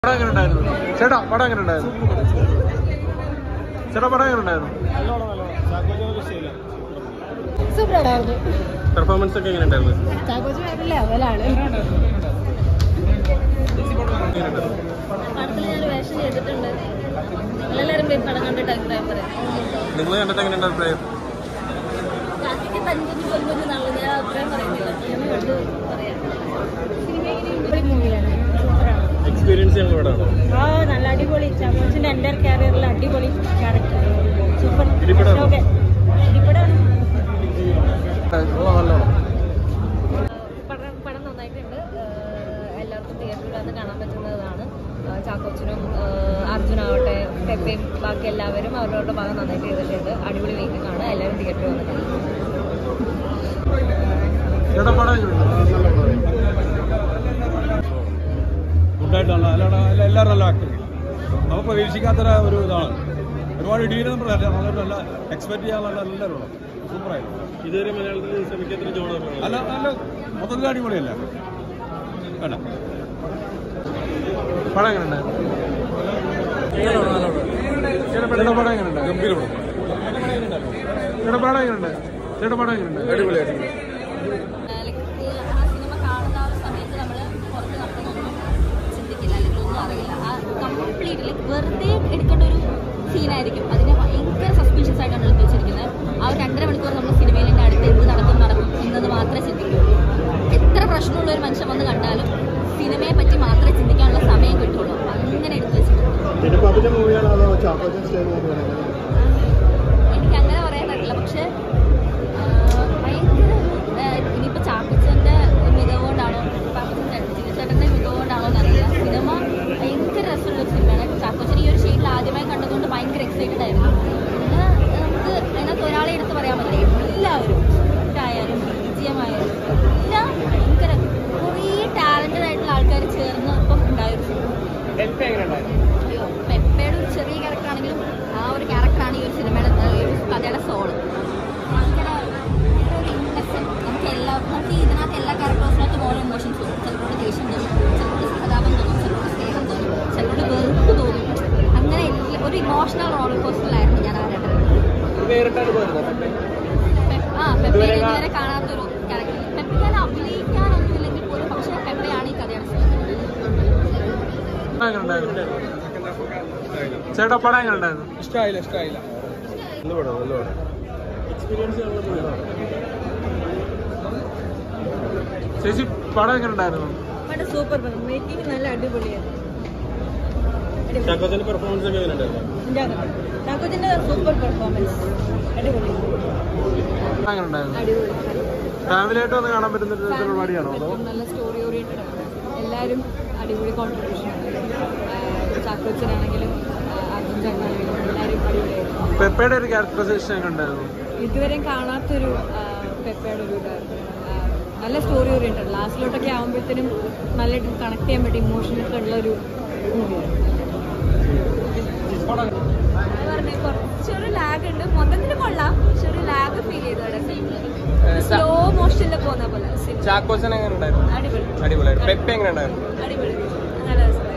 പടം എങ്ങനെ ഉണ്ടായിരുന്നു ചേട്ടാ പടം എങ്ങനെ ഉണ്ടായിരുന്നു ചേട്ടാ പടം എങ്ങനെ ഉണ്ടായിരുന്നു സൂപ്പറായിരുന്നു പെർഫോമൻസ് ഒക്കെ എങ്ങനെ ഉണ്ടായിരുന്നു ചാക്കോച്ചി വേറെ ലെവലാണ് പടത്തിൽ ഞാൻ വേഷം ചെയ്തിട്ടുണ്ട് എല്ലാവരും പോയി പടം കണ്ടിട്ട് അഭിപ്രായം പറയാം നിങ്ങൾ കണ്ടിട്ട് എങ്ങനെ അഭിപ്രായം കാക്കിക്ക് തഞ്ചും കൊല്ലുന്നു നല്ല ഞാൻ അഭിപ്രായം പറയുന്നില്ല ഞാൻ കണ്ട് പറയാം അടിപൊളി മൂവിയാണ് സൂപ്പറാണ് എക്സ്പീരിയൻസ് ഞങ്ങൾ ഇവിടെ ആണോ ആ നല്ല അടിപൊളി ചാക്കോച്ചിന്റെ എൻ്റെ കാരിയറിൽ അടിപൊളി ക്യാരക്ടർ സൂപ്പർ ഇടിപെടാണോ? ഓക്കെ ഇടിപെടാണ് നല്ലോണം പടം പടം നന്നായിട്ടുണ്ട് ഏഹ് എല്ലാവർക്കും തിയേറ്ററിൽ വന്ന് കാണാൻ പറ്റുന്നതാണ് ഏഹ് ചാക്കോച്ചനും ഏഹ് അർജുനാവട്ടെ പെപ്പയും ബാക്കി എല്ലാവരും അവരവരുടെ ഭാഗം നന്നായിട്ട് ചെയ്തിട്ടുണ്ട് അടിപൊളി മേക്കിംഗ് ആണ് എല്ലാവരും തിയേറ്ററിൽ വന്ന് കാണാം ചേട്ടാ പടം എങ്ങനെ ഉണ്ടായിരുന്നു ഗുഡായിട്ടുള്ള അല്ലാതെ എല്ലാ- എല്ലാവരും നല്ല ആക്ടിങ് നമുക്ക് പ്രതീക്ഷിക്കാത്ത ഒരു ഇതാണ് ഒരുപാട് ഇടീനും നല്ല നല്ല എക്സ്പെക്ട് ചെയ്യാൻ നല്ല എല്ലാവരും സൂപ്പറായിരുന്നു ഇതുവരെ മലയാളത്തിൽ ശ്രമിക്കാത്തൊരു ജോണറാണ് നല്ല നല്ല മൊത്തത്തിൽ അടിപൊളിയല്ല വേണ്ട പടം എങ്ങനെ ഉണ്ടായിരുന്നു ചേട്ടാ പടം എങ്ങനെ ഉണ്ടായിരുന്നു ഗംഭീര പടം ചേട്ടാ പടം എങ്ങനെ ഉണ്ടായിരുന്നു ചേട്ടാ പടം എങ്ങനെ ഉണ്ടായിരുന്നു അടിപൊളിയായിരുന്നു ആ സിനിമ കാണുന്ന ആ ഒരു സമയത്ത് നമ്മൾ പുറത്ത് നടക്കുന്നൊന്നും ചിന്തിക്കില്ല അല്ലെങ്കിൽ ഒന്നും അറിയില്ല ആ കംപ്ലീറ്റ് ലൈക്ക് വെറുതെ എടുക്കേണ്ട ഒരു സീനായിരിക്കും അതിനെ ഭയങ്കര സസ്പീഷ്യസ് ആയിട്ടാണ് എടുത്ത് വെച്ചിരിക്കുന്നത് ആ ഒരു രണ്ടര മണിക്കൂർ നമ്മൾ സിനിമയിലിൻ്റെ അടുത്ത് എന്ത് നടക്കും നടക്കും എന്നത് മാത്രമേ ചിന്തിക്കുള്ളൂ എത്ര പ്രശ്നമുള്ള ഒരു മനുഷ്യൻ വന്ന് കണ്ടാലും സിനിമയെ പറ്റി മാത്രമേ ചിന്തിക്കാനുള്ള സമയം കിട്ടുള്ളൂ അങ്ങനെ എടുത്ത് വെച്ചിട്ടുണ്ട് ഇതിന്റെ മൂവിയാണോ അതോ ചാക്കോച്ചൻ സ്റ്റേ മൂവിയാണോ എനിക്ക് അങ്ങനെ പറയാൻ പറ്റില്ല പക്ഷെ ആ, ഭയങ്കര ആ, ഇനിയിപ്പോ ചാക്കോച്ചന്റെ മികവ് കൊണ്ടാണോ ചാക്കോച്ചന്റെ ചിന്നച്ചേട്ടന്റെ മികവ് കൊണ്ടാണോ എന്നറിയില്ല സിനിമ ഭയങ്കര രസമുള്ള ഒരു സിനിമയാണ് ചാക്കോച്ചൻ ഈ ഒരു ഷെയ്ഡിൽ ആദ്യമായി കണ്ടതുകൊണ്ട് ഭയങ്കര എക്സൈറ്റഡ് ആയിരുന്നു പിന്നെ നമുക്ക് അതിനകത്ത് ഒരാളെ എടുത്ത് പറയാൻ പറ്റില്ല എല്ലാവരും ആയാലും വിജയമായാലും എല്ലാം ഭയങ്കര കുറേ ടാലന്റഡ് ആയിട്ടുള്ള ആൾക്കാർ ചേർന്ന് ഇപ്പം ഉണ്ടായൊരു സിനിമ അയ്യോ പെപ്പയുടെ ഒരു ചെറിയ ക്യാരക്ടർ ആണെങ്കിലും ആ ഒരു ക്യാരക്ടറാണ് ഈ ഒരു സിനിമയുടെ ആ ഒരു കഥയുടെ സോള് ഭയങ്കര ഒരു ഇന്നസെന്റ് നമുക്ക് എല്ലാ നമുക്ക് ഇതിനകത്ത് എല്ലാ ക്യാരക്ടേഴ്സിനകത്തും ഓരോ ഇമോഷൻസ് തോന്നും ചിലരോട് ദേഷ്യം തോന്നും ചിലരോട് സഹതാപം തോന്നും ചിലരോട് സ്നേഹം തോന്നും ചിലരോട് വെറുപ്പ് തോന്നും അങ്ങനെ എല്ലാ- ഒരു ഇമോഷണൽ റോളർ കോസ്റ്ററിലായിരുന്നു ഞാൻ ആ ആ പെപ്പയെ ഇതുവരെ കാണാത്തൊരു ക്യാരക്ടർ പെപ്പ ഞാൻ അഭിനയിക്കാനൊന്നുമില്ലെങ്കിൽ പോലും പക്ഷേ പെപ്പയാണ് ഈ കഥയുടെ സോൾ പടം എങ്ങനെ ഉണ്ടായിരുന്നു ചേട്ടാ പടം എങ്ങനെ ഉണ്ടായിരുന്നു ഇഷ്ടമായില്ല ഇഷ്ടമായില്ല നല്ല പടം നല്ല പടം എക്സ്പീരിയൻസ് ചേച്ചി പടം എങ്ങനെ ഉണ്ടായിരുന്നു പടം സൂപ്പർ പടം മേക്കിംഗ് നല്ല അടിപൊളിയാണ് ചാക്കോച്ചന്റെ പെർഫോമൻസ് ഒക്കെ എങ്ങനെ ഉണ്ടായിരുന്നു ചാക്കോച്ചിന്റെ സൂപ്പർ പെർഫോമൻസ് അടിപൊളി പടം എങ്ങനെ ഉണ്ടായിരുന്നു അടിപൊളി ഫാമിലി ആയിട്ട് വന്ന് കാണാൻ പറ്റുന്ന ഒരു തരത്തിലുള്ള പരിപാടിയാണോ അതോ നല്ല സ്റ്റോറി ഓറിയന്റഡ് ആണ് എല്ലാവരും അടിപൊളി കോൺട്രിബ്യൂഷൻ ആണ് ചാക്കോച്ചനാണെങ്കിലും അർജുൻ ചേട്ടനാണെങ്കിലും എല്ലാവരും അടിപൊളിയായിരുന്നു പെപ്പയുടെ ഒരു ക്യാരക്ടറൈസേഷൻ ഒക്കെ ഉണ്ടായിരുന്നു ഇതുവരെയും കാണാത്തൊരു ആ, പെപ്പയുടെ ഒരു ഇതായിരുന്നു ആ, നല്ല സ്റ്റോറി ഓറിയന്റഡ് ലാസ്റ്റിലോട്ടൊക്കെ ആകുമ്പോഴത്തേനും നല്ലതായിട്ട് കണക്ട് ചെയ്യാൻ പറ്റും ഇമോഷനൊക്കെ ഉള്ള ഒരു മൂവിയാണ് കുറച്ചൊരു ലാഗ് ഉണ്ട് മൊത്തത്തിൽ കൊള്ളാം പക്ഷെ ഒരു ലാഗ് ഫീൽ ചെയ്തു അവിടെ സ്ലോ മോഷനിൽ പോകുന്ന പോലെ ചാക്കോച്ചൻ എങ്ങനെ ഉണ്ടായിരുന്നു അടിപൊളി അടിപൊളിയായിരുന്നു പെപ്പ എങ്ങനെ ഉണ്ടായിരുന്നു അടിപൊളി നല്ല രസം